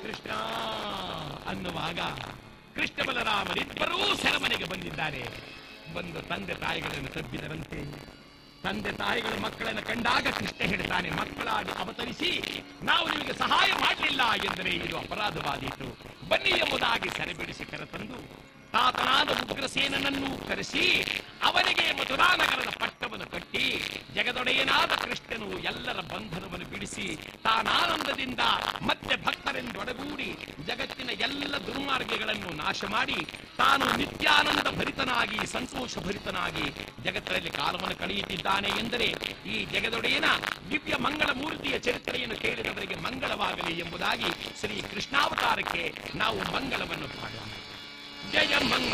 ಕೃಷ್ಣ ಅನ್ನುವಾಗ ಕೃಷ್ಣ ಬಲರಾಮರಿಬ್ಬರೂ ಸೆರೆಮನೆಗೆ ಬಂದಿದ್ದಾರೆ ಬಂದು ತಂದೆ ತಾಯಿಗಳನ್ನು ತಬ್ಬಿದರಂತೆ ತಂದೆ ತಾಯಿಗಳ ಮಕ್ಕಳನ್ನು ಕಂಡಾಗ ಕೃಷ್ಣ ಹೇಳ್ತಾನೆ ಮಕ್ಕಳಾಗಿ ಅವತರಿಸಿ ನಾವು ನಿಮಗೆ ಸಹಾಯ ಮಾಡಲಿಲ್ಲ ಎಂದರೆ ಇದು ಅಪರಾಧವಾದೀತು ಬನ್ನಿ ಎಂಬುದಾಗಿ ಸೆರೆಬಿಡಿಸಿ ಕರೆತಂದು ತಾತನಾದ ಉಗ್ರಸೇನನನ್ನು ಕರೆಸಿ ಅವನಿಗೆ ಮಥುರಾನಗರದ ಪಟ್ಟವನ್ನು ಕಟ್ಟಿ ಜಗದೊಡೆಯನಾದ ಕೃಷ್ಣನು ಎಲ್ಲರ ಬಂಧನವನ್ನು ಬಿಡಿಸಿ ತಾನಾನಂದದಿಂದ ಮತ್ತೆ ಭಕ್ತರೆಂದೊಡಗೂಡಿ ಜಗತ್ತಿನ ಎಲ್ಲ ದುರ್ಮಾರ್ಗಗಳನ್ನು ನಾಶ ಮಾಡಿ ತಾನು ನಿತ್ಯಾನಂದ ಭರಿತನಾಗಿ ಸಂತೋಷ ಭರಿತನಾಗಿ ಜಗತ್ತಲ್ಲಿ ಕಾಲವನ್ನು ಕಳೆಯುತ್ತಿದ್ದಾನೆ ಎಂದರೆ ಈ ಜಗದೊಡೆಯನ ದಿವ್ಯ ಮಂಗಳ ಮೂರ್ತಿಯ ಚರಿತ್ರೆಯನ್ನು ಕೇಳಿದವರಿಗೆ ಮಂಗಳವಾಗಲಿ ಎಂಬುದಾಗಿ ಶ್ರೀ ಕೃಷ್ಣಾವತಾರಕ್ಕೆ ನಾವು ಮಂಗಳವನ್ನು ಪಾಡೋಣ ಜಯ ಮಂಗ